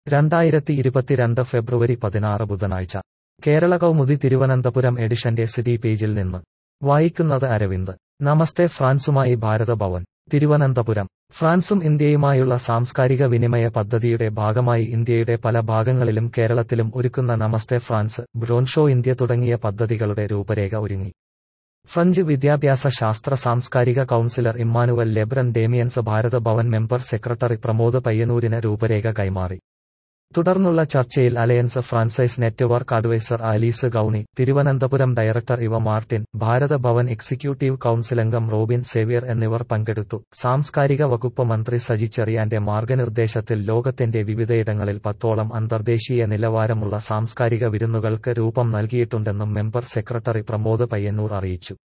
രണ്ടായിരത്തി ഇരുപത്തിരണ്ട് ഫെബ്രുവരി പതിനാറ് ബുധനാഴ്ച കേരള കൗമുദി തിരുവനന്തപുരം എഡിഷന്റെ സിറ്റി പേജിൽ നിന്ന് വായിക്കുന്നത് അരവിന്ദ് നമസ്തേ ഫ്രാൻസുമായി ഭാരത ഭവൻ തിരുവനന്തപുരം ഫ്രാൻസും ഇന്ത്യയുമായുള്ള സാംസ്കാരിക വിനിമയ പദ്ധതിയുടെ ഭാഗമായി ഇന്ത്യയുടെ പല ഭാഗങ്ങളിലും കേരളത്തിലും ഒരുക്കുന്ന നമസ്തേ ഫ്രാൻസ് ബ്രോൺഷോ ഇന്ത്യ തുടങ്ങിയ പദ്ധതികളുടെ രൂപരേഖ ഒരുങ്ങി ഫ്രഞ്ച് വിദ്യാഭ്യാസ ശാസ്ത്ര സാംസ്കാരിക councillor Emmanuel Lebrun Damiens Bharat Bhavan member secretary Pramod പയ്യന്നൂരിന് രൂപരേഖ കൈമാറി തുടർന്നുള്ള ചർച്ചയിൽ alliance francaise network adviser Alice Gauny Thiruvananthapuram director Eva Martin Bharat Bhavan executive council അംഗം റോബിൻ സേവ്യർ എന്നിവർ പങ്കെടുത്തു സാംസ്കാരിക വകുപ്പ് മന്ത്രി സജി ചെറിയാന്റെ മാർഗനിർദ്ദേശത്തിൽ ലോകത്തിന്റെ വിവിധയിടങ്ങളിൽ പത്തോളം അന്തർദേശീയ നിലവാരമുള്ള സാംസ്കാരിക വിരുന്നുകൾക്ക് രൂപം നൽകിയിട്ടുണ്ടെന്നും മെമ്പർ സെക്രട്ടറി പ്രമോദ് പയ്യന്നൂർ അറിയിച്ചു